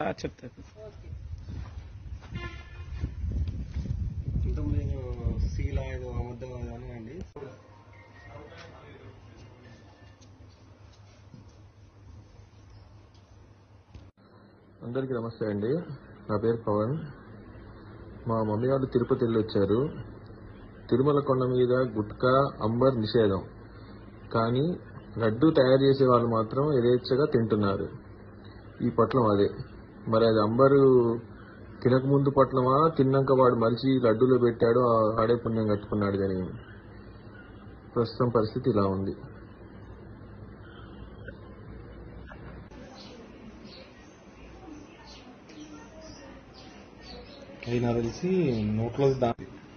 చెప్తా ఇంతకుముందు సీలా ఏదో అబద్ధం అని అండి అందరికీ నమస్తే అండి నా పేరు పవన్ మా మమ్మీ వాళ్ళు తిరుపతి వెళ్ళి వచ్చారు తిరుమల కొండ మీద గుట్కా అంబర్ నిషేధం కానీ లడ్డు తయారు చేసే వాళ్ళు మాత్రం యథేచ్ఛగా తింటున్నారు ఈ పొట్లం అదే మరి అది అంబరు తినక ముందు పొట్లమా తిన్నాక వాడు మలిచి లడ్డూలో పెట్టాడు ఆ- ఆడే పుణ్యం కట్టుకున్నాడు కానీ ప్రస్తుతం పరిస్థితి ఇలా ఉంది అది నాకు తెలిసి నోట్లో దా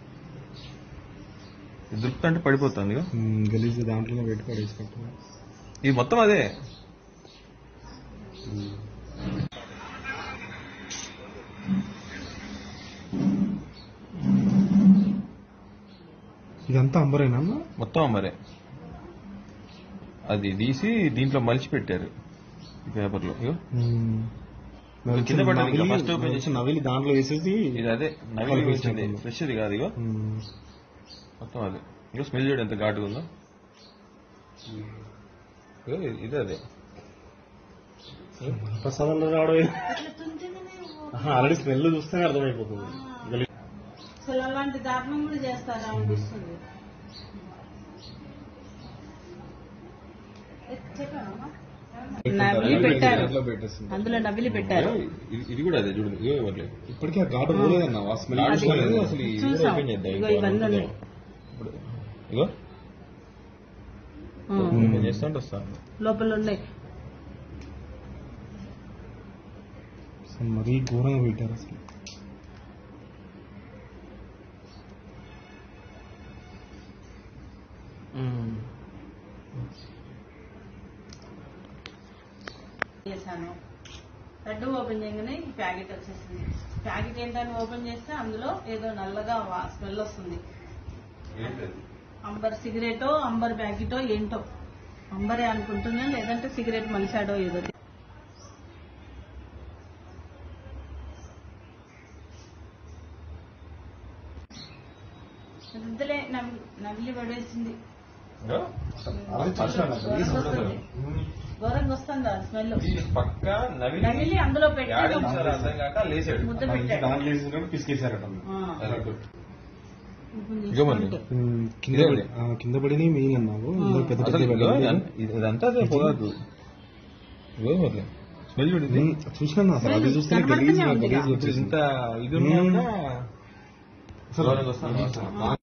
దృప్తి పడిపోతుంది గలీజ్ దాంట్లో పెట్టి పడేసుకుంటున్నా ఇది మొత్తం అదే ఇదంతా అంబరేనా అన్న? మొత్తం అమ్మరే అది తీసి దీంట్లో మలిచి పెట్టారు ఈ పేపర్లో ఇగో మ్మ్. ఇది కింద పడ్డది ఇంకా నవిలి- ఫస్ట్ ఓపెన్ చేసి నవిలి దాంట్లో వేసేసి ఇది అదే నవిలి వచ్చింది ఫ్రెష్ ఇది కాదు ఇగో మ్మ్. మొత్తం అదే ఇగో స్మెల్ చేయడం ఎంత ఘాటుగా ఉందో ఇగో ఇది- ఇది అదే ప్రసాదంలో రావడం ఆల్రెడీ స్మెల్ చూస్తేనే అర్థమైపోతుంది గలీజ్. అసలు అలాంటి దారుణం కూడా చేస్తారా అనిపిస్తుంది చెప్పానమ్మా నవిలి పెట్టారు దాంట్లో పెట్టేస్తుంది అందులో నవిలి పెట్టారు ఇగో ఇది- ఇది కూడా అదే చూడండి ఇగో ఇవ్వట్లేదు ఇప్పటికీ ఆ ఘాటు పోలేదన్న ఆ స్మెల్ ఘాటు చూసుకోలేదు. పోలేదు. అసలు ఇది కూడా చూసాం ఓపెన్ చేద్దాం ఇగో ఇంకా ఇవన్నీ ఉన్నాయి ఇప్పుడు ఇగో ఉం. ఓపెన్ చేస్తుంటే వస్తాను లోపల ఉన్నాయి అసలు మరీ ఘోరంగా పెట్టారు అసలు చేశాను లడ్డు ఓపెన్ చేయగానే ఈ ప్యాకెట్ వచ్చేసింది ప్యాకెట్ ఏంటని ఓపెన్ చేస్తే అందులో ఏదో నల్లగా స్మెల్ వస్తుంది అంబర్ సిగరెటో అంబర్ ప్యాకెటో ఏంటో అంబరే అనుకుంటున్నా లేదంటే సిగరెట్ మలిసాడో ఏదో ఇంతలే నవ్వి- నవిలి పడేసింది ఇగో ఘోరంగా వస్తుంది ఘోరంగా వస్తుంది ఆ స్మెల్ ఇది పక్క నవిలి నవిలి అందులో పెట్టి యాడ్ చేశారో అర్థం కాక లేసాడు ముద్ద పెట్టాడు దాంట్లో వేసినప్పుడు పిసికేసారట ఆ. అది. ఇప్పుడు ఇగో మళ్ళీ. తీసుకుంటే. ఉమ్, కింద ఇదే పడి- ఆ, కింద పడిని మెయిన్ అన్నావు ఇందులో పెద్ద అసలు పెద్ద ఇగో పడ్డాయి. ఇదం- ఇది- ఇదంతా అదే పొగాకు ఇగో మరి స్మెల్ చూడండి ఉమ్, చూసినాను అసలు అది చూస్తే కనబడుతూనే గలీజ్ ఉంది గలీజ్ ఇక. వచ్చేసింది ఇంత ఇది ఉన్నా కూడా అసలు ఘోరంగా వస్తుంది.